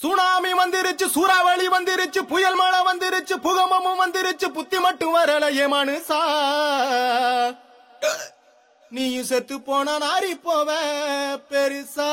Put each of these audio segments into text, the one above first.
Tsunami வந்துருச்சு சூறாவளி வந்துருச்சு புயல் மழை வந்துருச்சு புகமமும் வந்துருச்சு புத்தி மட்டும் வரல ஏமானுசா நீயும் செத்து போனா நாரி போவ பெருசா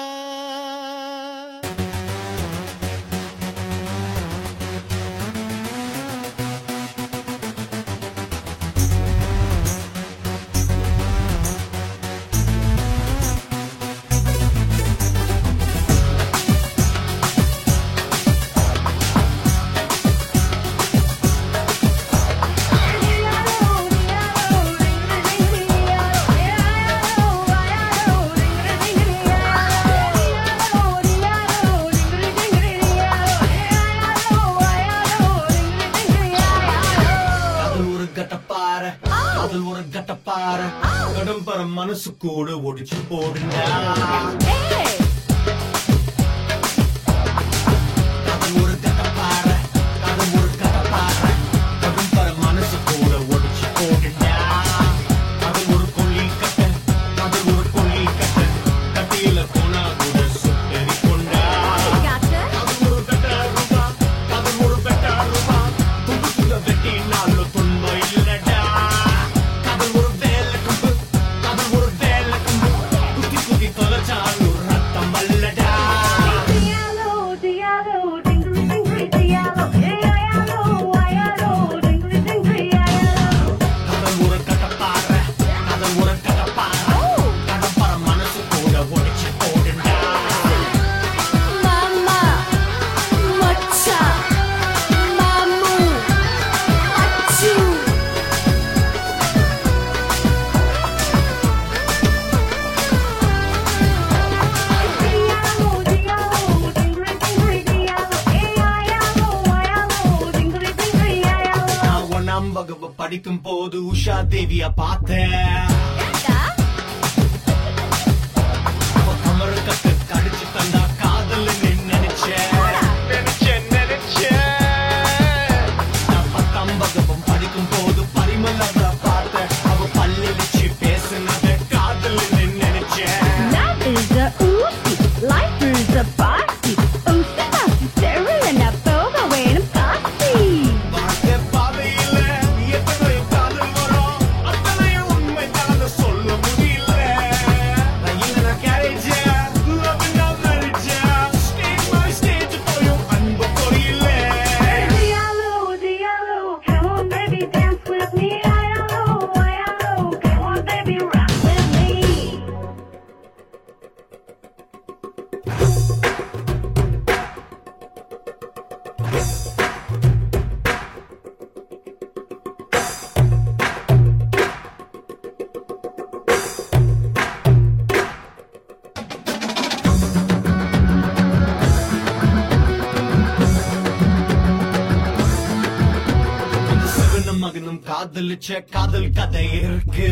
அதில் ஒரு கட்டப்பார அதில் ஒரு கட்டப்பார கடம்பர மனசு கூட ஒடிச்சு போடுண்டா அதில் ஒரு கட்டப்பார அதில் ஒரு கட்டப்பார கடம்பர மனசு கூட ஒடிச்சு போடுண்டா அதில் ஒரு கொல்லி கட்ட அதில் ஒரு கொல்லி கட்ட கட்டியில போனா கூட சுட்டறி கொண்டா அதில் ஒரு பெட்டா ரூபா அதில் ஒரு பெட்டா ரூபா துண்டு துண்ட வெட்டினாலும் துன்பம் இல்லடா அதில் ஒரு வேலை கம்பு அதில் ஒரு வேலை கம்பு குத்தி குத்தி தொலைச்சாலும் ரத்தம் வல்லடா கதல் ஒரு கட்டப்பாற கதல் ஒரு கட்டப்பாற கடப்பாற மனசு கூட ஒடிச்சு போடுண்டா நான் ஒன்னாம் வகுப்பு படிக்கும் போது உஷா தேவிய பார்த்தேன் அவ கமரு கட்டு கடிச்சு தந்தா காதல் நினைச்சேன் நினைச்சேன் நினைச்சேன் நான் பத்தாம் வகுப்பும் படிக்கும் போது பரிமளத பார்த்தேன் அவ பல்லிச்சு பேசுனத காதல் நினைச்சேன் Life is a party. Oh, Sebastian, Cyril, and a boba when I'm party. வாழ்க்கை பாதையில எத்தனையோ காதல் வரும் அத்தனையும் உண்மைதான் சொல்ல முடியல ரயில்ல நான் carriage, love நான் marriage, stage by stage போயும் அன்பு புரியல. Diallo, Diallo, come on, baby, dance with me. Diallo, Diallo, come on, baby, rock with me. இந்த சிவனும் மகனும் காதலிச்ச காதல் கதை இருக்கு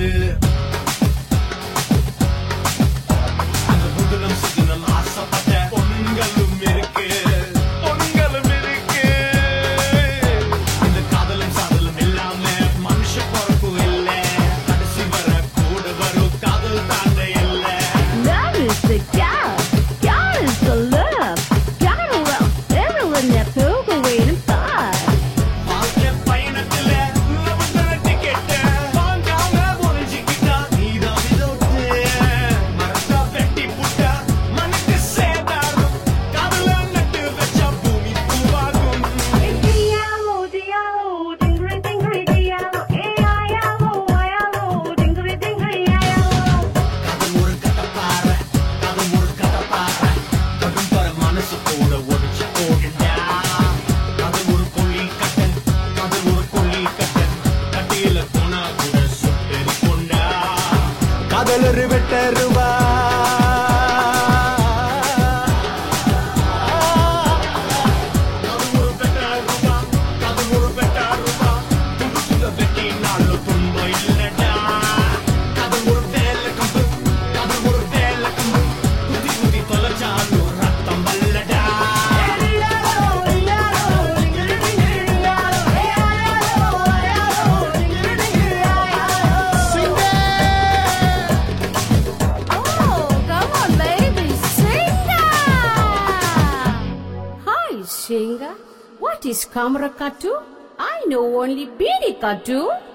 அந்த புதனம் சுதனம் ஆசைப்பட்ட பொண்களும் இருக்கு பொண்களும் இருக்கு இந்த காதலும் சாதலும் இல்லாம மனுஷ பொறுப்பு இல்ல கடைசி வர கூட வரும் காதல் தாண்ட இல்லை Love is the God, God is the love. God will Cyril, and a boba when I'm party. வாழ்க்கை பயணத்துல love தான ticket. வாங்காம ஒளிஞ்சுக்கிட்டா நீதான் விதோட்டு. மரத்தா வெட்டி புட்டா மண்ணுக்கு சேதாரம். காதுல நட்டு வச்சா பூமி பூவாகும். Diallo, Diallo, dingri, dingri, Diallo. Diallo, Diallo, dingri, dingri, Diallo. காதல் ஒரு கட்டப்பாறை, காதல் ஒரு கட்டப்பாறை. கடும் பர மனசு கூட ஒடிச்சு போடுண்டா. காதல் ஒரு கொள்ளி கட்டை, காதல் ஒரு கொள்ளி கட்டை. கட்டியில போனா கூட சுட்டெரி கொண்டா காதல் ஒரு வெட்டருவா காதல் ஒரு பெட்டா ரூபா, காதல் ஒரு பெட்டா ரூபா. துண்டு துண்ட வெட்டினாலும் துன்பம் இல்லடா. காதல் ஒரு வேலை கம்பு, காதல் ஒரு வேலை கம்பு. குத்தி குத்தி தொலைச்சாலும் ரத்தம் வல்லடா singer? What is camera katu? I know only Bidi katu.